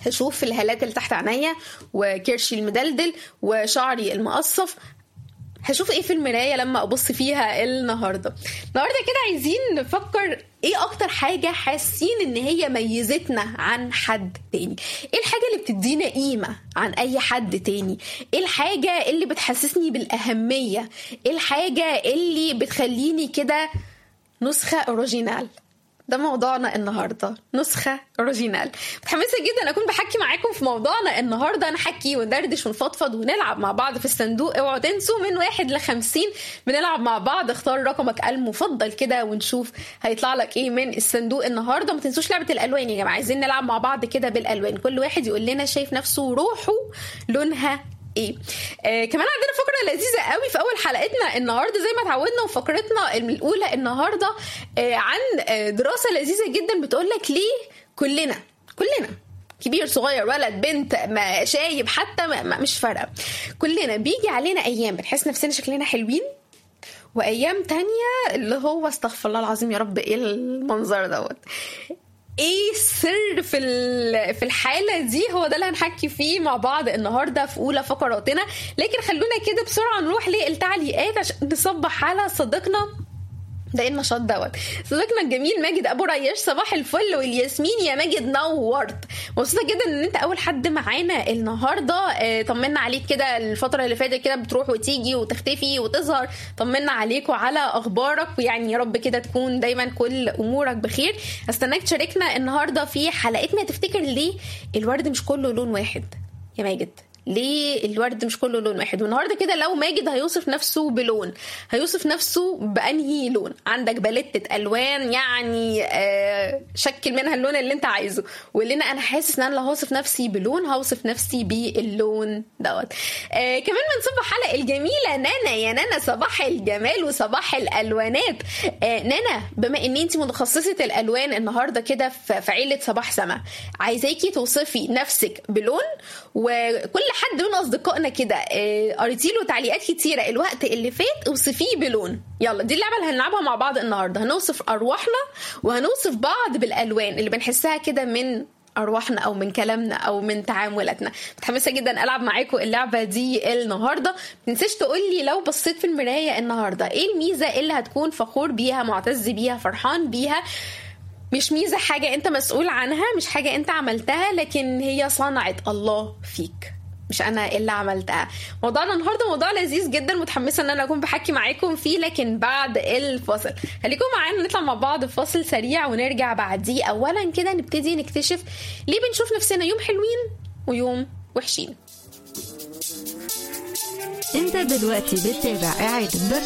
هشوف الهالات اللي تحت عينيا وكرشي المدلدل وشعري المقصف هشوف ايه في المرايه لما ابص فيها النهارده النهارده كده عايزين نفكر ايه اكتر حاجه حاسين ان هي ميزتنا عن حد تاني ايه الحاجه اللي بتدينا قيمه عن اي حد تاني ايه الحاجه اللي بتحسسني بالاهميه ايه الحاجه اللي بتخليني كده نسخه اوريجينال ده موضوعنا النهارده نسخه اوريجينال متحمسه جدا اكون بحكي معاكم في موضوعنا النهارده نحكي وندردش ونفضفض ونلعب مع بعض في الصندوق اوعوا تنسوا من واحد لخمسين بنلعب مع بعض اختار رقمك المفضل كده ونشوف هيطلع لك ايه من الصندوق النهارده ما تنسوش لعبه الالوان يا جماعه عايزين نلعب مع بعض كده بالالوان كل واحد يقول لنا شايف نفسه روحه لونها ايه آه كمان عندنا فقره لذيذه قوي في اول حلقتنا النهارده زي ما اتعودنا وفقرتنا الاولى النهارده آه عن آه دراسه لذيذه جدا بتقول لك ليه كلنا كلنا كبير صغير ولد بنت ما شايب حتى ما ما مش فارقه كلنا بيجي علينا ايام بنحس نفسنا شكلنا حلوين وايام تانية اللي هو استغفر الله العظيم يا رب ايه المنظر دوت ايه السر في في الحاله دي هو ده اللي هنحكي فيه مع بعض النهارده في اولى فقراتنا لكن خلونا كده بسرعه نروح للتعليقات عشان نصبح على صديقنا ده ايه النشاط دوت صديقنا الجميل ماجد ابو رياش صباح الفل والياسمين يا ماجد نورت مبسوطه جدا ان انت اول حد معانا النهارده اه طمنا عليك كده الفتره اللي فاتت كده بتروح وتيجي وتختفي وتظهر طمنا عليك وعلى اخبارك ويعني يا رب كده تكون دايما كل امورك بخير استناك تشاركنا النهارده في حلقتنا تفتكر ليه الورد مش كله لون واحد يا ماجد ليه الورد مش كله لون واحد والنهارده كده لو ماجد هيوصف نفسه بلون هيوصف نفسه بانهي لون عندك باليتة الوان يعني آه شكل منها اللون اللي انت عايزه ولنا انا حاسس ان انا لو هوصف نفسي بلون هوصف نفسي باللون دوت آه كمان بنصب حلقه الجميله نانا يا نانا صباح الجمال وصباح الالوانات آه نانا بما ان انت متخصصه الالوان النهارده كده في عيله صباح سما عايزاكي توصفي نفسك بلون وكل حد من اصدقائنا كده قريتي له تعليقات كتيره الوقت اللي فات اوصفيه بلون يلا دي اللعبه اللي هنلعبها مع بعض النهارده هنوصف ارواحنا وهنوصف بعض بالالوان اللي بنحسها كده من ارواحنا او من كلامنا او من تعاملاتنا متحمسه جدا العب معاكم اللعبه دي النهارده ما تنساش تقول لي لو بصيت في المرايه النهارده ايه الميزه اللي هتكون فخور بيها معتز بيها فرحان بيها مش ميزة حاجة انت مسؤول عنها مش حاجة انت عملتها لكن هي صنعت الله فيك مش انا اللي عملتها موضوعنا النهارده موضوع لذيذ جدا متحمسه ان انا اكون بحكي معاكم فيه لكن بعد الفاصل خليكم معانا نطلع مع بعض في فاصل سريع ونرجع بعديه اولا كده نبتدي نكتشف ليه بنشوف نفسنا يوم حلوين ويوم وحشين انت دلوقتي بتتابع اعادة